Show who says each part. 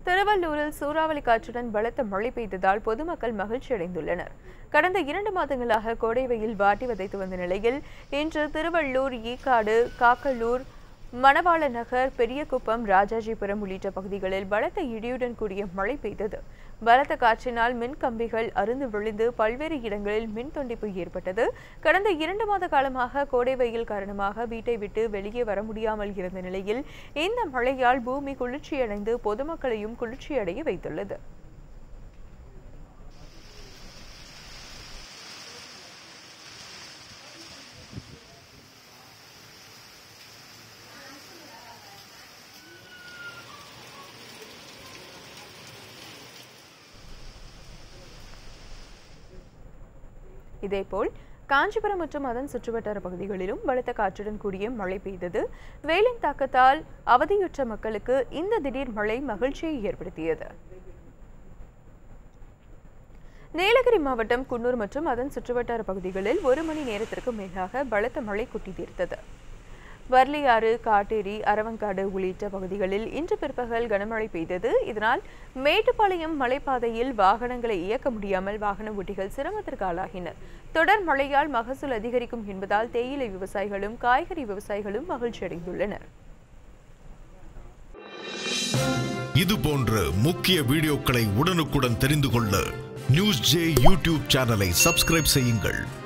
Speaker 1: திருவள்ளூரில் சூறாவளி காற்றுடன் பலத்த மழை பெய்ததால் பொதுமக்கள் மகிழ்ச்சி அடைந்துள்ளனர் கடந்த இரண்டு மாதங்களாக கோடை வெயில் வாட்டி வதைத்து வந்த நிலையில் இன்று திருவள்ளூர் ஈக்காடு காக்கலூர் மணவாள நகர் பெரியகுப்பம் ராஜாஜிபுரம் உள்ளிட்ட பகுதிகளில் பலத்த இடியுடன் கூடிய மழை பெய்தது பலத்த காற்றினால் மின் கம்பிகள் அருந்து விழுந்து பல்வேறு இடங்களில் மின் துண்டிப்பு ஏற்பட்டது கடந்த இரண்டு மாத காலமாக கோடை வெயில் காரணமாக வீட்டை விட்டு வெளியே வர முடியாமல் இருந்த நிலையில் இந்த மழையால் பூமி குளிர்ச்சியடைந்து பொதுமக்களையும் குளிர்ச்சியடைய வைத்துள்ளது இதேபோல் காஞ்சிபுரம் மற்றும் அதன் சுற்றுவட்டார பகுதிகளிலும் பலத்த காற்றுடன் கூடிய மழை பெய்தது வெயிலின் தாக்கத்தால் அவதியுற்ற மக்களுக்கு இந்த திடீர் மழை மகிழ்ச்சியை ஏற்படுத்தியது நீலகிரி மாவட்டம் குன்னூர் மற்றும் அதன் சுற்றுவட்டார பகுதிகளில் ஒரு மணி நேரத்திற்கு மேலாக பலத்த மழை கொட்டி தீர்த்தது வர்லியாறு காட்டேரி அரவங்காடு உள்ளிட்ட பகுதிகளில் இன்று பிற்பகல் கனமழை பெய்தது இதனால் மேட்டுப்பாளையம் மலைப்பாதையில் வாகனங்களை இயக்க முடியாமல் வாகன ஓட்டிகள் சிரமத்திற்கு ஆளாகினர் தொடர் மழையால் மகசூல் அதிகரிக்கும் என்பதால் தேயிலை விவசாயிகளும் காய்கறி விவசாயிகளும் மகிழ்ச்சி அடைந்துள்ளனர்
Speaker 2: இது போன்ற முக்கிய வீடியோக்களை உடனுக்குடன் தெரிந்து கொள்ள நியூஸ் ஜே யூடியூப் சேனலை சப்ஸ்கிரைப் செய்யுங்கள்